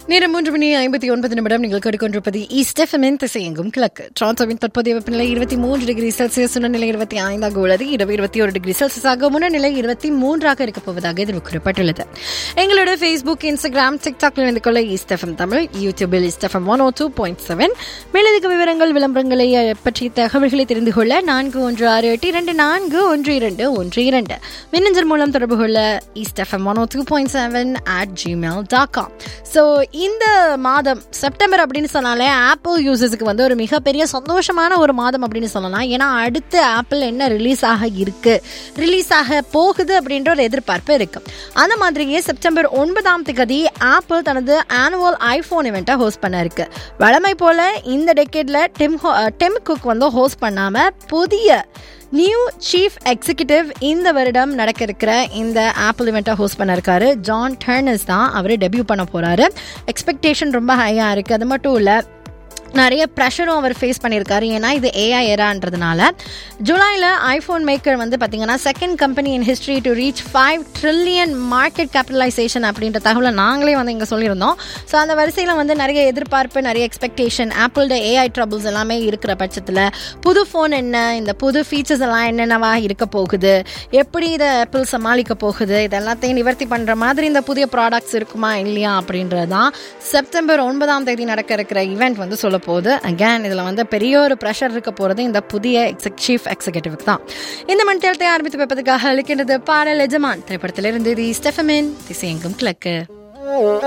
நேரம் மூன்று மணி ஐம்பத்தி ஒன்பது நிமிடம் நீங்கள் கேட்டுக்கொண்டிருப்பது ஈஸ்ட் எஃப்எம்என் திசையெங்கும் கிழக்கு ட்ரான்சோவின் தற்போதைய வெப்பநிலை இருபத்தி மூன்று டிகிரி செல்சியஸ் உணர்நிலை இருபத்தி ஐந்தாக உள்ளது இரவு இருபத்தி ஒரு டிகிரி செல்சியஸாக முன்னநிலை இருபத்தி மூன்றாக இருக்கப் போவதாக எதிர்வு கூறப்பட்டுள்ளது எங்களோட ஃபேஸ்புக் இன்ஸ்டாகிராம் டிக்டாக்ல இணைந்து கொள்ள ஈஸ்ட் எஃப்எம் தமிழ் யூடியூபில் East FM one O two point seven மேலதிக விவரங்கள் விளம்பரங்களை அஹ், பற்றிய தகவல்களை தெரிந்து கொள்ள நான்கு ஒன்று ஆறு எட்டு இரண்டு நான்கு ஒன்று இரண்டு ஒன்று இரண்டு மின்னஞ்சல் மூலம் தொடர்பு கொள்ள East FM one O two point seven at Gmail dot com so இந்த மாதம் செப்டம்பர் அப்படின்னு சொன்னாலே ஆப்பிள் யூசர்ஸுக்கு வந்து ஒரு மிகப்பெரிய சந்தோஷமான ஒரு மாதம் அப்படின்னு சொல்லலாம் ஏன்னா அடுத்து ஆப்பிள் என்ன ரிலீஸ் ஆக இருக்கு ரிலீஸ் ஆக போகுது அப்படின்ற ஒரு எதிர்பார்ப்பு இருக்கு அந்த மாதிரியே செப்டம்பர் ஒன்பதாம் தேதி ஆப்பிள் தனது ஆனுவல் ஐஃபோன் இவெண்ட்டை ஹோஸ்ட் பண்ண இருக்கு வழமை போல இந்த டெக்கேட்ல டிம் ஹோ- டிம் குக் வந்து ஹோஸ்ட் பண்ணாம புதிய நியூ சீஃப் எக்ஸிகியூட்டிவ் இந்த வருடம் நடக்க இருக்கிற இந்த ஆப்பிள் இவெண்ட்டை ஹோஸ்ட் பண்ண இருக்காரு ஜான் டர்னஸ் தான் அவர் டெபியூ பண்ண போறாரு எக்ஸ்பெக்டேஷன் ரொம்ப ஹையாக இருக்குது அது மட்டும் இல்லை நிறைய ப்ரெஷரும் அவர் ஃபேஸ் பண்ணியிருக்காரு ஏன்னா இது ஏஐ ஏரான்றதுனால ஜூலையில் ஐஃபோன் மேக்கர் வந்து பார்த்தீங்கன்னா second company in history to reach five trillion market capitalisation அப்படின்ற தகவலை நாங்களே வந்து இங்கே சொல்லியிருந்தோம் ஸோ அந்த வரிசையில் வந்து நிறைய எதிர்பார்ப்பு நிறைய எக்ஸ்பெக்டேஷன் ஆப்பிளோட ஏஐ ட்ரபிள்ஸ் எல்லாமே இருக்கிற பட்சத்தில் புது ஃபோன் என்ன இந்த புது ஃபீச்சர்ஸ் எல்லாம் என்னென்னவா இருக்க போகுது எப்படி இதை ஆப்பிள் சமாளிக்க போகுது இது எல்லாத்தையும் நிவர்த்தி பண்ணுற மாதிரி இந்த புதிய ப்ராடக்ட்ஸ் இருக்குமா இல்லையா அப்படின்றது தான் செப்டம்பர் ஒன்பதாம் தேதி நடக்க இருக்கிற ஈவெண்ட் வந்து சொல்ல போகுது அகேன் இதில் வந்து பெரிய ஒரு ப்ரெஷர் இருக்க போகிறது இந்த புதிய எக்ஸெக் சீஃப் எக்ஸிகூட்டிவ்க்கு தான் இந்த மண்டலத்தை ஆரம்பித்து வைப்பதற்காக அளிக்கின்றது பாடல் எஜமான் திரைப்படத்திலிருந்து தி ஸ்டெஃபமின் திசையெங்கும் கிழக்கு